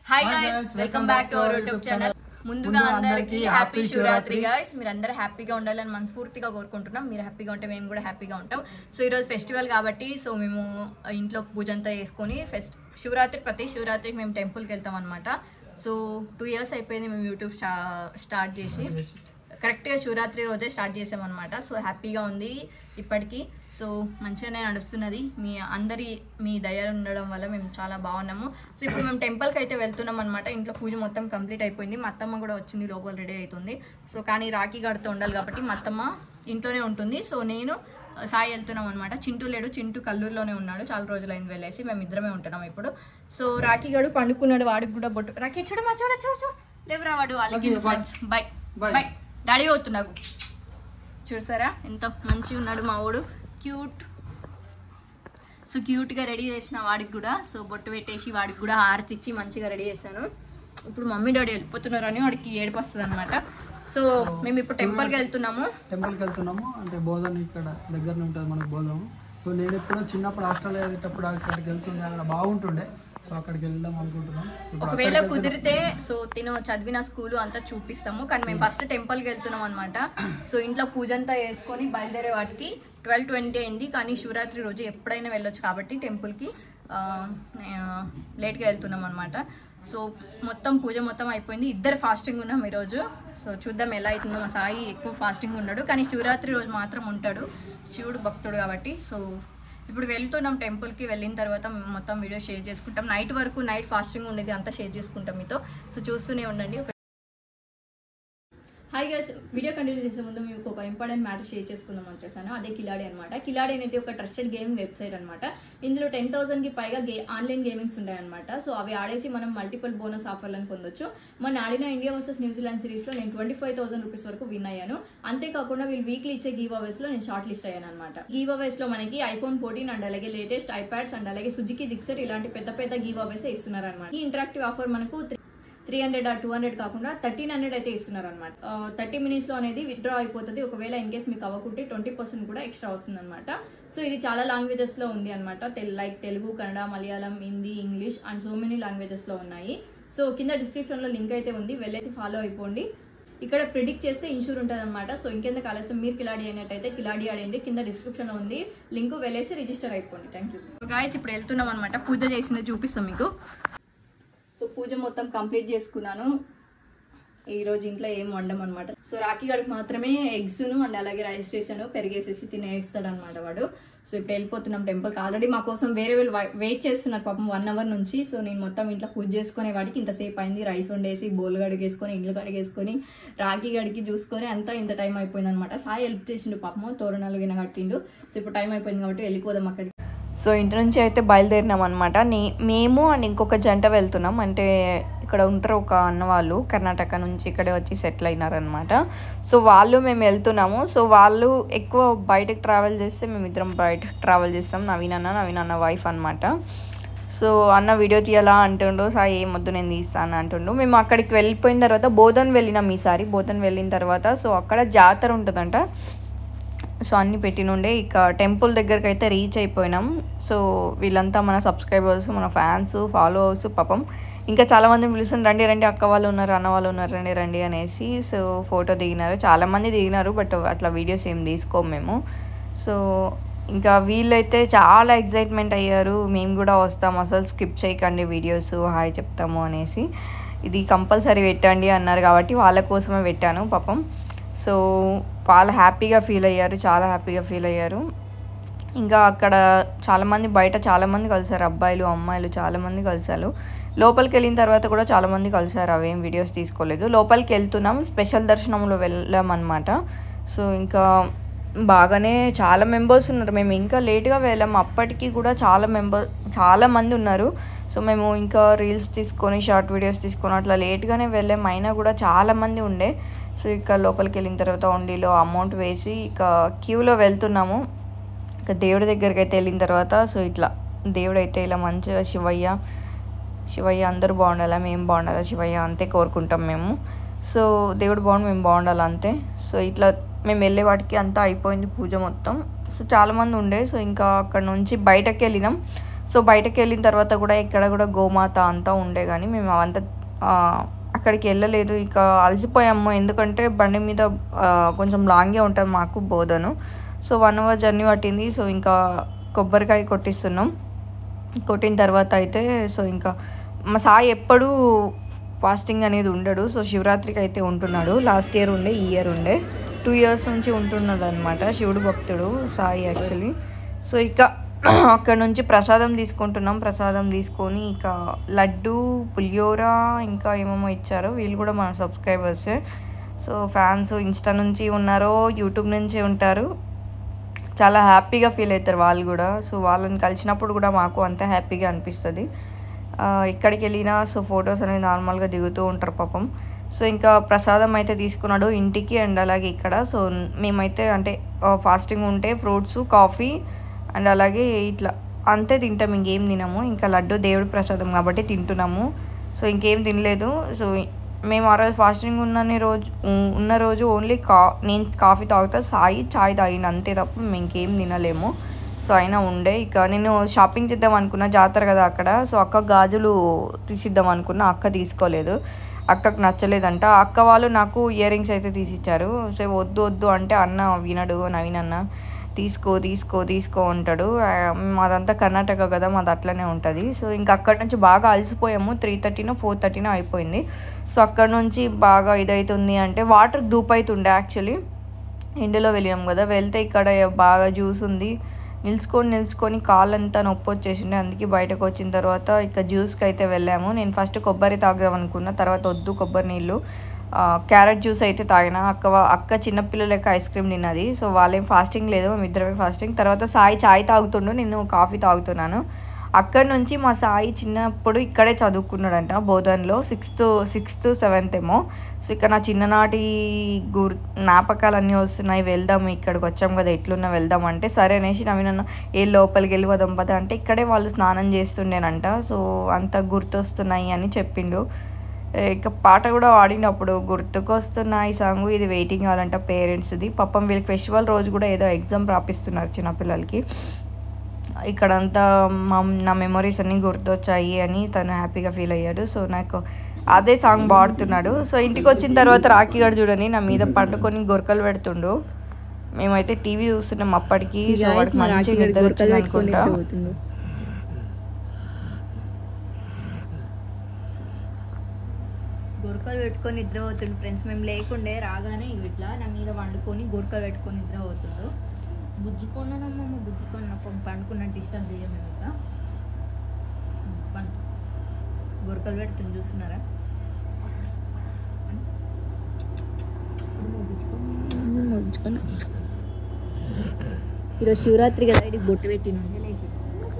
Hi guys welcome back to our YouTube channel ముందుగా అందరికి happy Shivaratri guys మీరు అందరూ హ్యాపీగా ఉండాలని మనస్ఫూర్తిగా కోరుకుంటున్నాం మీరు హ్యాపీగా ఉంటే మేము కూడా హ్యాపీగా ఉంటాం సో ఈరోజు ఫెస్టివల్ కాబట్టి సో మేము ఇంట్లో పూజ అంతా చేసుకొని ఫెస్ట్ శివరాత్రి ప్రతి శివరాత్రికి మేము టెంపుల్కి వెళ్తాం అనమాట సో టూ ఇయర్స్ అయిపోయింది మేము యూట్యూబ్ స్టా స్టార్ట్ చేసి కరెక్ట్గా శివరాత్రి రోజే స్టార్ట్ చేసామన్నమాట సో హ్యాపీగా ఉంది ఇప్పటికీ సో మంచిగానే నడుస్తున్నది మీ అందరి మీ దయ ఉండడం వల్ల మేము చాలా బాగున్నాము సో ఇప్పుడు మేము టెంపుల్కి అయితే వెళ్తున్నాం అనమాట ఇంట్లో పూజ మొత్తం కంప్లీట్ అయిపోయింది మా అత్తమ్మ కూడా వచ్చింది లోపల రెడీ అవుతుంది సో కానీ రాఖీ గడుతూ ఉండాలి కాబట్టి మా అత్తమ్మ ఇంట్లోనే ఉంటుంది సో నేను సాయి వెళ్తున్నాం అనమాట చింటూ లేడు చింటూ కల్లూరులోనే ఉన్నాడు చాలా రోజులైంది వెళ్ళేసి మేము ఇద్దరమే ఉంటున్నాం ఇప్పుడు సో రాఖీ గడు పండుకున్నాడు వాడికి కూడా బొట్టు రాఖీ చూడమా చూడ చూడ చూడ లేవురా వాడు వాళ్ళకి Okay, bye. Bye Bye. Bye daddy అవుతున్నాగు చూసారా ఎంత మంచిగా ఉన్నాడు మా వాడు క్యూట్ సో క్యూట్గా రెడీ చేసిన వాడికి కూడా సో బొట్టు పెట్టేసి వాడికి కూడా హారతి ఇచ్చి మంచిగా రెడీ చేశాను ఇప్పుడు మమ్మీ డాడీ వెళ్ళిపోతున్నారని వాడికి ఏడుపు వస్తుంది అనమాట సో మేము ఇప్పుడు టెంపుల్కి వెళ్తున్నాము టెంపుల్కి వెళ్తున్నాము అంటే బోధన ఇక్కడ దగ్గరనే ఉంటుంది మనకు బోధన సో నేను ఎప్పుడో చిన్నప్పుడు హాస్టల్ వెళ్ళేటప్పుడు అక్కడికి వెళ్తుండే అక్కడ బాగుంటుండే సో అక్కడికి వెళ్దాం అనుకుంటున్నాం ఇప్పుడు ఒకవేళ కుదిరితే సో తిను చదివిన స్కూల్ అంతా చూపిస్తాము కానీ మేము ఫస్ట్ టెంపుల్కి వెళ్తున్నాం అనమాట సో ఇంట్లో పూజ అంతా వేసుకొని బయలుదేరే వాటికి ట్వెల్వ్ ట్వంటీ అయింది కానీ శివరాత్రి రోజు ఎప్పుడైనా వెళ్ళొచ్చు కాబట్టి టెంపుల్కి లేట్గా వెళ్తున్నాం అనమాట సో మొత్తం పూజ మొత్తం అయిపోయింది ఇద్దరు ఫాస్టింగ్ ఉన్నాం ఈరోజు సో చూద్దాం ఎలా అవుతుందో మా సాయి ఎక్కువ ఫాస్టింగ్ ఉన్నాడు కానీ శివరాత్రి రోజు మాత్రం ఉంటాడు శివుడు భక్తుడు కాబట్టి సో ఇప్పుడు వెళ్తున్నాం టెంపుల్కి వెళ్ళిన తర్వాత మొత్తం వీడియో షేర్ చేసుకుంటాం నైట్ వరకు నైట్ ఫాస్టింగ్ ఉండేది అంతా షేర్ చేసుకుంటాం మీతో సో చూస్తూనే ఉండండి హాయ్ గైస్ వీడియో కంటిన్యూ చేసే ముందు మీకు ఒక ఇంపార్టెంట్ మ్యాటర్ షేర్ చేసుకుందాం వచ్చేసాను అదే కిలాడి అనమాట కిలాడి అనేది ఒక ట్రస్టెడ్ గేమింగ్ వెబ్సైట్ అనమాట ఇందులో టెన్ థౌసండ్కి పైగా గే ఆన్లైన్ గేమింగ్స్ ఉన్నాయన్నమాట సో అవి ఆడేసి మనం మల్టిపుల్ బోనస్ ఆఫర్లను పొందొచ్చు మన ఆడిన ఇండియా వర్సెస్ న్యూజిలాండ్ సిరీస్లో నేను ట్వంటీ ఫైవ్ థౌసండ్ రూపీస్ వరకు విన్ అయ్యాను అంతేకాకుండా వీళ్ళు వీక్లీ ఇచ్చే గీవ్ అవేస్లో నేను షార్ట్ లిస్ట్ అయ్యాను అనమాట గీవ్ అవేస్లో మనకి ఐఫోన్ ఫోర్టీన్ అండ్ అలాగే లేటెస్ట్ ఐప్యాడ్స్ అండ్ అలాగే సుజుకి జిక్సర్ ఇలాంటి పెద్ద పెద్ద గీవ్ అవేస్ ఇస్తున్నారు అనమాట ఈ ఇంటరాక్టివ్ ఆఫర్ మనకు త్రీ హండ్రెడ్ ఆ టూ హండ్రెడ్ కాకుండా థర్టీన్ హండ్రెడ్ అయితే ఇస్తున్నారు అనమాట థర్టీ మినిట్స్లో అనేది విత్డ్రా అయిపోతుంది ఒకవేళ ఇన్ కేస్ మీకు అవ్వకుంటే ట్వంటీ పర్సెంట్ కూడా ఎక్స్ట్రా వస్తుంది అనమాట సో ఇది చాలా లాంగ్వేజెస్లో ఉంది అనమాట like Telugu Kannada Malayalam Hindi English and so many లాంగ్వేజెస్లో ఉన్నాయి సో కింద డిస్క్రిప్షన్లో లింక్ అయితే ఉంది వెళ్ళేసి ఫాలో అయిపోండి ఇక్కడ ప్రిడిక్ట్ చేస్తే ఇన్షూర్ ఉంటుంది అనమాట సో ఇంకెందుకు ఆలస్యం మీరు కిలాడి అయినట్టయితే కిలాడి ఆడింది కింద డిస్క్రిప్షన్లో ఉంది లింక్ వెళ్ళేసి రిజిస్టర్ అయిపోండి థ్యాంక్ యూ గాయస్ ఇప్పుడు వెళ్తున్నాం అనమాట పూజ చేసినది చూపిస్తాం మీకు సో పూజ మొత్తం కంప్లీట్ చేసుకున్నాను ఈ రోజు ఇంట్లో ఏం వండం అనమాట సో రాఖీ గడికి మాత్రమే ఎగ్స్ను అండ్ అలాగే రైస్ చేశాను పెరిగేసేసి తినేస్తాడు అనమాట వాడు సో ఇప్పుడు వెళ్ళిపోతున్నాం టెంపుల్కి ఆల్రెడీ మా కోసం వేరే వాళ్ళు వెయిట్ చేస్తున్నారు పాపం వన్ అవర్ నుంచి సో నేను మొత్తం ఇంట్లో పూజ చేసుకునే వాడికి ఇంతసేపు అయింది రైస్ వండేసి బోల్ గడిగేసుకొని ఇండ్లు కడిగేసుకొని రాఖీ గడికి చూసుకొని అంతా ఇంత టైం అయిపోయింది అనమాట సాయి హెల్ప్ చేసిండు పాపము తోరణాలు గిన కట్టిండు సో ఇప్పుడు టైం అయిపోయింది కాబట్టి వెళ్ళిపోదాం అక్కడికి సో ఇంటి నుంచి అయితే బయలుదేరినాం అనమాట నే మేము అండ్ ఇంకొక జంట వెళ్తున్నాం అంటే ఇక్కడ ఉంటారు ఒక అన్న వాళ్ళు కర్ణాటక నుంచి ఇక్కడే వచ్చి సెటిల్ అయినారనమాట సో వాళ్ళు మేము వెళ్తున్నాము సో వాళ్ళు ఎక్కువ బయటకు ట్రావెల్ చేస్తే మేము ఇద్దరం బయటకు ట్రావెల్ చేస్తాం నవీన్ అన్న నవీన్ అన్న వైఫ్ అనమాట సో అన్న వీడియో తీయాలా అంటుండు సాయి ఏం వద్దు నేను తీస్తాను అంటుండు మేము అక్కడికి వెళ్ళిపోయిన తర్వాత బోధన్ వెళ్ళినాం ఈసారి బోధన్ వెళ్ళిన తర్వాత సో అక్కడ జాతర ఉంటుందంట సో అన్నీ పెట్టినుండే ఇక టెంపుల్ దగ్గరికి అయితే రీచ్ అయిపోయినాం సో వీళ్ళంతా మన సబ్స్క్రైబర్స్ మన ఫ్యాన్స్ ఫాలోవర్స్ పాపం ఇంకా చాలామంది పిలుస్తుంది రండి రండి అక్క వాళ్ళు ఉన్నారు అన్న వాళ్ళు ఉన్నారు రండి రండి అనేసి సో ఫోటో దిగినారు చాలామంది దిగినారు బట్ అట్లా వీడియోస్ ఏం తీసుకోము మేము సో ఇంకా వీళ్ళైతే చాలా ఎగ్జైట్మెంట్ అయ్యారు మేము కూడా వస్తాం అసలు స్కిప్ చేయకండి వీడియోస్ హాయ్ చెప్తాము అనేసి ఇది కంపల్సరీ పెట్టండి అన్నారు కాబట్టి వాళ్ళ కోసమే పెట్టాను పాపం సో వాళ్ళు హ్యాపీగా ఫీల్ అయ్యారు చాలా హ్యాపీగా ఫీల్ అయ్యారు ఇంకా అక్కడ చాలామంది బయట చాలామంది కలిసారు అబ్బాయిలు అమ్మాయిలు చాలామంది కలిసారు లోపలికి వెళ్ళిన తర్వాత కూడా చాలామంది కలిసారు అవేం వీడియోస్ తీసుకోలేదు లోపలికి వెళ్తున్నాం స్పెషల్ దర్శనంలో వెళ్ళామన్నమాట సో ఇంకా బాగానే చాలా మెంబర్స్ ఉన్నారు మేము ఇంకా లేట్గా వెళ్ళాము అప్పటికి కూడా చాలా మెంబర్ చాలా మంది ఉన్నారు సో మేము ఇంకా రీల్స్ తీసుకొని షార్ట్ వీడియోస్ తీసుకొని అట్లా లేట్గానే వెళ్ళాము అయినా కూడా చాలా మంది ఉండే సో ఇక లోపలికి వెళ్ళిన తర్వాత ఉండిలో అమౌంట్ వేసి ఇక క్యూలో వెళ్తున్నాము ఇక దేవుడి దగ్గరికి అయితే వెళ్ళిన తర్వాత సో ఇట్లా దేవుడు అయితే ఇలా మంచిగా శివయ్య శివయ్య అందరూ బాగుండాలా మేము బాగుండాలా శివయ్య అంతే కోరుకుంటాం మేము సో దేవుడు బాగుండి మేము బాగుండాలి అంతే సో ఇట్లా మేము వెళ్ళే వాటికి అంతా అయిపోయింది పూజ మొత్తం సో చాలామంది ఉండే సో ఇంకా అక్కడ నుంచి బయటకు వెళ్ళినాం సో బయటకు వెళ్ళిన తర్వాత కూడా ఇక్కడ కూడా గోమాత అంతా ఉండే కానీ మేము అవంతా ఆ, అక్కడికి వెళ్ళలేదు ఇక అలసిపోయాము ఎందుకంటే బండి మీద ఆ, కొంచెం లాంగే ఉంటుంది మాకు బోధను సో వన్ అవర్ జర్నీ పట్టింది సో ఇంకా కొబ్బరికాయ కొట్టిస్తున్నాం కొట్టిన తర్వాత అయితే సో ఇంకా మా సాయి ఎప్పుడూ ఫాస్టింగ్ అనేది ఉండడు సో శివరాత్రికి అయితే ఉంటున్నాడు లాస్ట్ ఇయర్ ఉండే ఈ ఇయర్ ఉండే టూ ఇయర్స్ నుంచి ఉంటున్నాడు అనమాట శివుడు భక్తుడు సాయి యాక్చువల్లీ సో ఇక అక్కడ నుంచి ప్రసాదం తీసుకుంటున్నాం ప్రసాదం తీసుకొని ఇక లడ్డు పులియోర ఇంకా ఏమేమో ఇచ్చారు వీళ్ళు కూడా మన సబ్స్క్రైబర్సే సో ఫ్యాన్స్ ఇన్స్టా నుంచి ఉన్నారో యూట్యూబ్ నుంచి ఉంటారు చాలా హ్యాపీగా ఫీల్ అవుతారు వాళ్ళు కూడా సో వాళ్ళని కలిసినప్పుడు కూడా మాకు అంతే హ్యాపీగా అనిపిస్తుంది ఆ, ఇక్కడికి వెళ్ళినా సో ఫొటోస్ అనేది నార్మల్గా దిగుతూ ఉంటారు పాపం సో ఇంకా ప్రసాదం అయితే తీసుకున్నాడు ఇంటికి అండ్ అలాగే ఇక్కడ సో మేమైతే అంటే ఫాస్టింగ్ ఉంటే ఫ్రూట్స్ కాఫీ అండ్ అలాగే ఇట్లా అంతే తింటాం ఇంకేం తినము ఇంకా లడ్డు దేవుడి ప్రసాదం కాబట్టి తింటున్నాము సో ఇంకేం తినలేదు సో మేము ఆ రోజు ఫాస్టింగ్ ఉన్న రోజు ఉన్న రోజు ఓన్లీ కా నేను కాఫీ తాగుతా సాయి చాయ్ తాగిన అంతే తప్ప మేము ఇంకేం తినలేము సో అయినా ఉండే ఇక నేను షాపింగ్ చేద్దాం అనుకున్నా జాతర కదా అక్కడ సో అక్క గాజులు తీసిద్దాం అనుకున్నా అక్క తీసుకోలేదు అక్కకు నచ్చలేదంట అక్క వాళ్ళు నాకు ఇయర్ రింగ్స్ అయితే తీసిచ్చారు సో వద్దు వద్దు అంటే అన్న వినడు నవీన్ అన్న తీసుకో తీసుకో తీసుకో అంటాడు ఆ, మాదంతా కర్ణాటక కదా మాది అట్లనే ఉంటుంది సో ఇంకా అక్కడ నుంచి బాగా అలసిపోయాము త్రీ థర్టీనో ఫోర్ థర్టీనో అయిపోయింది సో అక్కడ నుంచి బాగా ఇదవుతుంది అంటే వాటర్ దూప్ అవుతుండే యాక్చువల్లీ ఎండలో వెళ్ళాం కదా వెళ్తే ఇక్కడ బాగా జ్యూస్ ఉంది నిల్చుకొని నిల్చుకొని కాళ్ళంతా నొప్పి వచ్చేసిండే అందుకే బయటకు వచ్చిన తర్వాత ఇక జ్యూస్కి అయితే వెళ్ళాము నేను ఫస్ట్ కొబ్బరి తాగాం అనుకున్నా తర్వాత వద్దు కొబ్బరి నీళ్ళు ఆ, క్యారెట్ జ్యూస్ అయితే తాగిన అక్క వా- అక్క చిన్నపిల్లలకి ఐస్ క్రీమ్ తిన్నది సో వాళ్ళేం ఫాస్టింగ్ లేదు మేము ఇద్దరమే ఫాస్టింగ్ తర్వాత సాయి చాయ్ తాగుతుండు నేను కాఫీ తాగుతున్నాను అక్కడ నుంచి మా సాయి చిన్నప్పుడు ఇక్కడే చదువుకున్నాడంట బోధన్లో సిక్స్త్ సిక్స్త్ సెవెంత్ ఏమో సో ఇక్కడ నా చిన్ననాటి గుర్ జ్ఞాపకాలన్నీ వస్తున్నాయి వెళ్దాం ఇక్కడికి వచ్చాం కదా ఎట్లున్నా వెళ్దాం అంటే సరే అనేసి నవీనన్న ఏ లోపలికి వెళ్ళి వదాం పద అంటే ఇక్కడే వాళ్ళు స్నానం చేస్తుండేనంట సో అంత గుర్తొస్తున్నాయి అని చెప్పిండు ఏ, ఇక పాట కూడా వాడినప్పుడు గుర్తుకొస్తున్నాయి సాంగ్ ఇది వెయిటింగ్ కావాలంట పేరెంట్స్ది పాపం వీళ్ళకి ఫెస్టివల్ రోజు కూడా ఏదో ఎగ్జామ్ రాపిస్తున్నారు చిన్నపిల్లలకి ఇక్కడంతా మా నా మెమరీస్ అన్నీ గుర్తొచ్చాయి అని తను హ్యాపీగా ఫీల్ అయ్యాడు సో నాకు అదే సాంగ్ పాడుతున్నాడు సో ఇంటికి వచ్చిన తర్వాత రాఖీ గడు చూడని నా మీద పండుకొని గొరకలు పెడుతుండు మేమైతే టీవీ చూస్తున్నాం అప్పటికి సో వాడికి మంచి నిద్ర వచ్చింది అనుకుంటా గొరకలు పెట్టుకొని నిద్ర పోతుండు ఫ్రెండ్స్ మేము లేకుండే రాగానే ఇవి ఇట్లా నా మీద వండుకొని గొరకలు పెట్టుకొని నిద్ర పోతుండు బుజ్జుకున్నానమ్మ బుజ్జుకున్న పండుకున్న డిస్టర్బ్ చేయం మేము ఇక పండు గొరకలు పెడుతుంది చూస్తున్నారా ఈరోజు శివరాత్రి కదా ఇది బొట్టు పెట్టి నుండి లేచేసి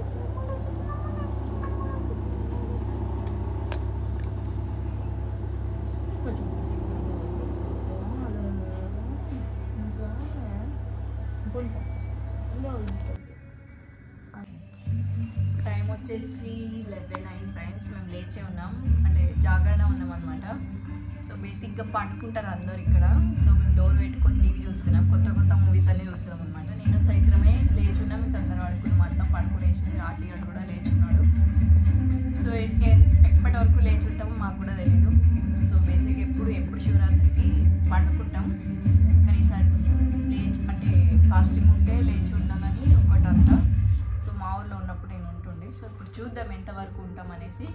టైం వచ్చేసి లెవెన్ నైన్ ఫ్రెండ్స్ మేము లేచే ఉన్నాం అంటే జాగ్రత్త ఉన్నాం అనమాట సో బేసిక్గా పండుకుంటారు అందరు ఇక్కడ సో మేము డోర్ పెట్టుకొని టీవీ చూస్తున్నాం కొత్త కొత్త మూవీస్ అన్నీ చూస్తున్నాం అనమాట నేను సైత్రమే లేచున్నాం మీకు అందరూ పడుకుని మొత్తం పడుకునేసింది రాఖీ గడు కూడా లేచున్నాడు సో ఎ- ఎప్పటి వరకు లేచి ఉంటామో మాకు కూడా తెలియదు సో బేసిక్ ఎప్పుడు ఎప్పుడు శివరాత్రికి పండుకుంటాం కానీ ఈసారి లేచి అంటే ఫాస్టింగ్ ఉంటే లేచి ఉండాలని ఒకటి అంట సో మా ఊర్లో ఉన్నప్పుడు నేను ఉంటుండే సో ఇప్పుడు చూద్దాం ఎంతవరకు ఉంటాం అనేసి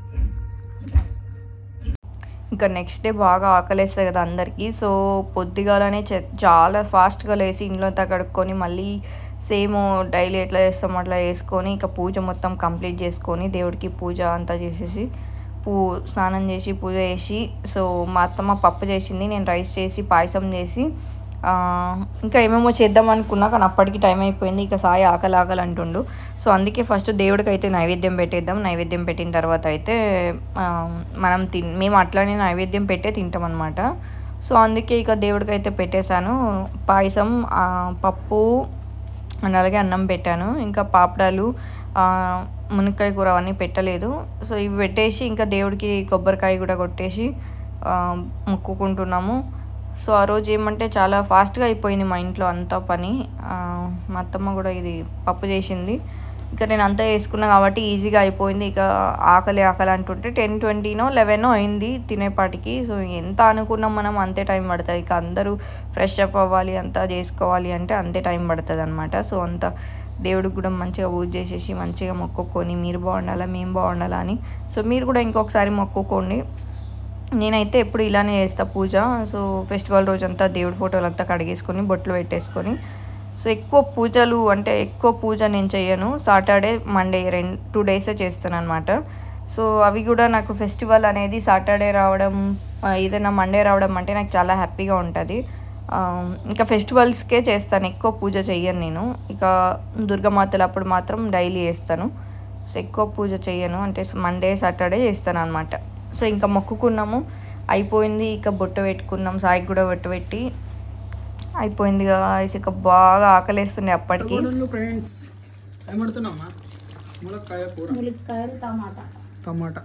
ఇంకా నెక్స్ట్ డే బాగా ఆకలేస్తుంది కదా అందరికీ సో పొద్దుగాలనే చె- చాలా ఫాస్ట్గా లేచి ఇంట్లో అంతా కడుక్కొని మళ్ళీ సేమ్ డైలీ ఎట్లా చేస్తాం అట్లా చేసుకొని ఇక పూజ మొత్తం కంప్లీట్ చేసుకొని దేవుడికి పూజ అంతా చేసేసి పూ స్నానం చేసి పూజ చేసి సో మా అత్తమ్మ పప్పు చేసింది నేను రైస్ చేసి పాయసం చేసి ఆ, ఇంకా ఏమేమో చేద్దాం అనుకున్నా కానీ అప్పటికి టైం అయిపోయింది ఇక సాయి ఆకలి ఆకలి అంటుండు సో అందుకే ఫస్ట్ దేవుడికి అయితే నైవేద్యం పెట్టేద్దాం నైవేద్యం పెట్టిన తర్వాత అయితే ఆ, మనం తిన్ మేము అట్లానే నైవేద్యం పెట్టే తింటాం అనమాట సో అందుకే ఇక దేవుడికి అయితే పెట్టేశాను పాయసం ఆ, పప్పు అండ్ అలాగే అన్నం పెట్టాను ఇంకా పాపడాలు ఆ, మునక్కాయ కూర అవన్నీ పెట్టలేదు సో ఇవి పెట్టేసి ఇంకా దేవుడికి కొబ్బరికాయ కూడా కొట్టేసి ఆ, మొక్కుకుంటున్నాము సో ఆ రోజు ఏమంటే చాలా ఫాస్ట్గా అయిపోయింది మా ఇంట్లో అంతా పని ఆ, మా అత్తమ్మ కూడా ఇది పప్పు చేసింది ఇక నేను అంతా వేసుకున్నా కాబట్టి ఈజీగా అయిపోయింది ఇక ఆకలి ఆకలి అంటుంటే టెన్ ట్వంటీనో లెవెనో అయింది తినేపాటికి సో ఎంత అనుకున్నాం మనం అంతే టైం పడుతుంది ఇక అందరూ ఫ్రెష్ అప్ అవ్వాలి అంతా చేసుకోవాలి అంటే అంతే టైం పడుతుంది అనమాట సో అంత దేవుడికి కూడా మంచిగా పూజ చేసేసి మంచిగా మొక్కుకొని మీరు బాగుండాలా మేము బాగుండాలా అని సో మీరు కూడా ఇంకొకసారి మొక్కుకోండి నేనైతే ఎప్పుడు ఇలానే చేస్తా పూజ సో ఫెస్టివల్ రోజంతా దేవుడి ఫోటోలు అంతా కడిగేసుకొని బొట్లు పెట్టేసుకొని సో ఎక్కువ పూజలు అంటే ఎక్కువ పూజ నేను చేయను సాటర్డే మండే రెండు టూ డేసే చేస్తాను అనమాట సో అవి కూడా నాకు ఫెస్టివల్ అనేది సాటర్డే రావడం ఆ, ఏదైనా మండే రావడం అంటే నాకు చాలా హ్యాపీగా ఉంటుంది ఆ, ఇంకా ఫెస్టివల్స్కే చేస్తాను ఎక్కువ పూజ చెయ్యను నేను ఇక దుర్గమాతలు అప్పుడు మాత్రం డైలీ చేస్తాను సో ఎక్కువ పూజ చెయ్యను అంటే మండే సాటర్డే చేస్తాను అనమాట సో ఇంకా మొక్కుకున్నాము అయిపోయింది ఇక బొట్టు పెట్టుకున్నాం సాయికి కూడా బొట్టు పెట్టి అయిపోయింది guys. ఇక బాగా ఆకలేస్తుంది అప్పటికి ఫ్రెండ్స్ ఏమడుతున్నామా ములక్కాయ కూర ములక్కాయలు టమాటా టమాటా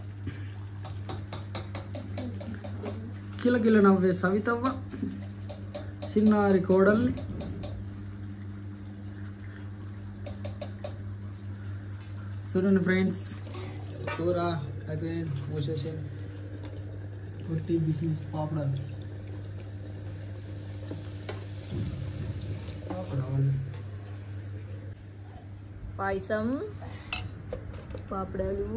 కిల కిల నవ్వే సవితవ్వ చిన్నారి కోడలు చూడండి ఫ్రెండ్స్ కూర అయిపోయింది మూసేసాను కొట్టి బిసీస్ పాపడాలు పాపడాలు పాయసం పాపడాలు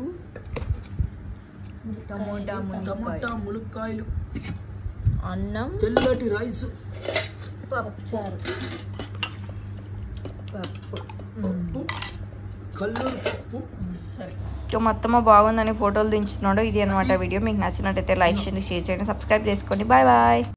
టమోటా మునక్కాయ టమాటా ములక్కాయలు అన్నం తెల్లటి రైస్ పప్పుచారు పప్పు పప్పు కల్లూరు పప్పు సరే సో మొత్తం బాగుందని ఫోటోలు దించుతున్నాడు ఇది అనమాట వీడియో మీకు నచ్చినట్టయితే లైక్ చేయండి షేర్ చేయండి సబ్స్క్రైబ్ చేసుకోండి బాయ్ బాయ్